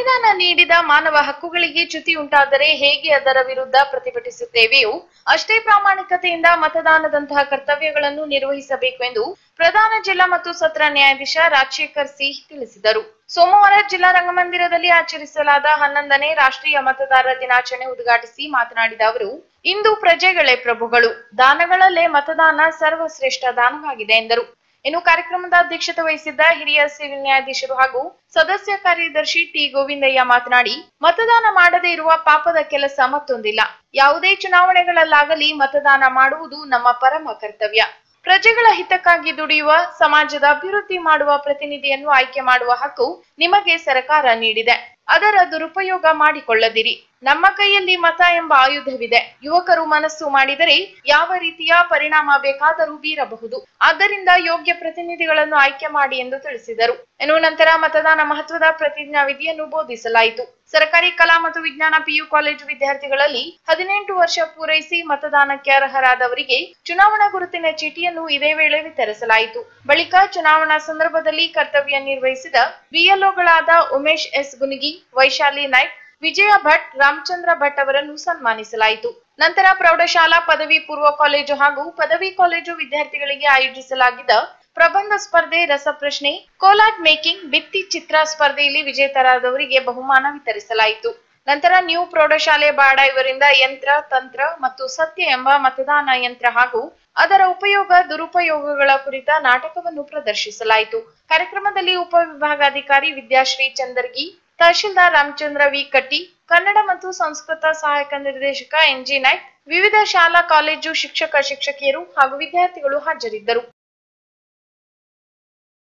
ಸಂವಿಧಾನ ನೀಡಿದ ಮಾನವ ಹಕ್ಕುಗಳಿಗೆ ಚ್ಯುತಿ ಉಂಟಾದರೆ ಹೇಗೆ ಅದರ ವಿರುದ್ಧ ಪ್ರತಿಭಟಿಸುತ್ತೇವೆಯೋ ಅಷ್ಟೇ ಪ್ರಾಮಾಣಿಕತೆಯಿಂದ ಮತದಾನದಂತಹ ಕರ್ತವ್ಯಗಳನ್ನು ನಿರ್ವಹಿಸಬೇಕು ಎಂದು ಪ್ರಧಾನ ಜಿಲ್ಲಾ ಮತ್ತು ಸತ್ರ ನ್ಯಾಯಾಧೀಶ ರಾಜಶೇಖರ್ ಸಿ ತಿಳಿಸಿದರು ಸೋಮವಾರ ಜಿಲ್ಲಾ ರಂಗಮಂದಿರದಲ್ಲಿ ಆಚರಿಸಲಾದ ಹನ್ನೊಂದನೇ ರಾಷ್ಟ್ರೀಯ ಮತದಾರರ ದಿನಾಚರಣೆ ಉದ್ಘಾಟಿಸಿ ಮಾತನಾಡಿದ ಅವರು ಇಂದು ಪ್ರಜೆಗಳೇ ಪ್ರಭುಗಳು ದಾನಗಳಲ್ಲೇ ಮತದಾನ ಸರ್ವಶ್ರೇಷ್ಠ ದಾನವಾಗಿದೆ ಎಂದರು ಇನ್ನು ಕಾರ್ಯಕ್ರಮದ ಅಧ್ಯಕ್ಷತೆ ವಹಿಸಿದ್ದ ಹಿರಿಯ ಸಿವಿಲ್ ನ್ಯಾಯಾಧೀಶರು ಹಾಗೂ ಸದಸ್ಯ ಕಾರ್ಯದರ್ಶಿ ಟಿ ಗೋವಿಂದಯ್ಯ ಮಾತನಾಡಿ ಮತದಾನ ಮಾಡದೇ ಇರುವ ಪಾಪದ ಕೆಲಸ ಮತ್ತೊಂದಿಲ್ಲ ಯಾವುದೇ ಚುನಾವಣೆಗಳಲ್ಲಾಗಲಿ ಮತದಾನ ಮಾಡುವುದು ನಮ್ಮ ಪರಮ ಕರ್ತವ್ಯ ಪ್ರಜೆಗಳ ಹಿತಕ್ಕಾಗಿ ದುಡಿಯುವ ಸಮಾಜದ ಅಭಿವೃದ್ಧಿ ಮಾಡುವ ಪ್ರತಿನಿಧಿಯನ್ನು ಆಯ್ಕೆ ಮಾಡುವ ಹಕ್ಕು ನಿಮಗೆ ಸರ್ಕಾರ ನೀಡಿದೆ ಅದರ ದುರುಪಯೋಗ ಮಾಡಿಕೊಳ್ಳದಿರಿ ನಮ್ಮ ಕೈಯಲ್ಲಿ ಮತ ಎಂಬ ಆಯುಧವಿದೆ ಯುವಕರು ಮನಸ್ಸು ಮಾಡಿದರೆ ಯಾವ ರೀತಿಯ ಪರಿಣಾಮ ಬೇಕಾದರೂ ಬೀರಬಹುದು ಆದ್ದರಿಂದ ಯೋಗ್ಯ ಪ್ರತಿನಿಧಿಗಳನ್ನು ಆಯ್ಕೆ ಮಾಡಿ ಎಂದು ತಿಳಿಸಿದರು ಇನ್ನು ನಂತರ ಮತದಾನ ಮಹತ್ವದ ಪ್ರತಿಜ್ಞಾ ವಿಧಿಯನ್ನು ಬೋಧಿಸಲಾಯಿತು ಸರ್ಕಾರಿ ಕಲಾ ಮತ್ತು ವಿಜ್ಞಾನ ಪಿಯು ಕಾಲೇಜು ವಿದ್ಯಾರ್ಥಿಗಳಲ್ಲಿ ಹದಿನೆಂಟು ವರ್ಷ ಪೂರೈಸಿ ಮತದಾನಕ್ಕೆ ಅರ್ಹರಾದವರಿಗೆ ಚುನಾವಣಾ ಗುರುತಿನ ಚೀಟಿಯನ್ನು ಇದೇ ವೇಳೆ ವಿತರಿಸಲಾಯಿತು ಬಳಿಕ ಚುನಾವಣಾ ಸಂದರ್ಭದಲ್ಲಿ ಕರ್ತವ್ಯ ನಿರ್ವಹಿಸಿದ ಬಿಎಲ್ಒಗಳಾದ ಉಮೇಶ್ ಎಸ್ ಗುನಿಗಿ ವೈಶಾಲಿ ನಾಯ್ಕ್ ವಿಜಯ ಭಟ್ ರಾಮಚಂದ್ರ ಭಟ್ ಅವರನ್ನು ಸನ್ಮಾನಿಸಲಾಯಿತು ನಂತರ ಪ್ರೌಢಶಾಲಾ ಪದವಿ ಪೂರ್ವ ಕಾಲೇಜು ಹಾಗೂ ಪದವಿ ಕಾಲೇಜು ವಿದ್ಯಾರ್ಥಿಗಳಿಗೆ ಆಯೋಜಿಸಲಾಗಿದ್ದ ಪ್ರಬಂಧ ಸ್ಪರ್ಧೆ ರಸಪ್ರಶ್ನೆ ಕೋಲಾಟ್ ಮೇಕಿಂಗ್ ಭಿತ್ತಿ ಚಿತ್ರ ಸ್ಪರ್ಧೆಯಲ್ಲಿ ವಿಜೇತರಾದವರಿಗೆ ಬಹುಮಾನ ವಿತರಿಸಲಾಯಿತು ನಂತರ ನ್ಯೂ ಪ್ರೌಢಶಾಲೆ ಬಾಡ ಇವರಿಂದ ಯಂತ್ರ ತಂತ್ರ ಮತ್ತು ಸತ್ಯ ಎಂಬ ಮತದಾನ ಯಂತ್ರ ಹಾಗೂ ಅದರ ಉಪಯೋಗ ದುರುಪಯೋಗಗಳ ಕುರಿತ ನಾಟಕವನ್ನು ಪ್ರದರ್ಶಿಸಲಾಯಿತು ಕಾರ್ಯಕ್ರಮದಲ್ಲಿ ಉಪವಿಭಾಗಾಧಿಕಾರಿ ವಿದ್ಯಾಶ್ರೀ ಚಂದರ್ಗಿ ತಹಶೀಲ್ದಾರ್ ರಾಮಚಂದ್ರ ವಿ ಕಟ್ಟಿ ಕನ್ನಡ ಮತ್ತು ಸಂಸ್ಕೃತ ಸಹಾಯಕ ನಿರ್ದೇಶಕ ಎನ್ಜಿ ನಾಯ್ಕ್ ವಿವಿಧ ಶಾಲಾ ಕಾಲೇಜು ಶಿಕ್ಷಕ ಶಿಕ್ಷಕಿಯರು ಹಾಗೂ ವಿದ್ಯಾರ್ಥಿಗಳು ಹಾಜರಿದ್ದರು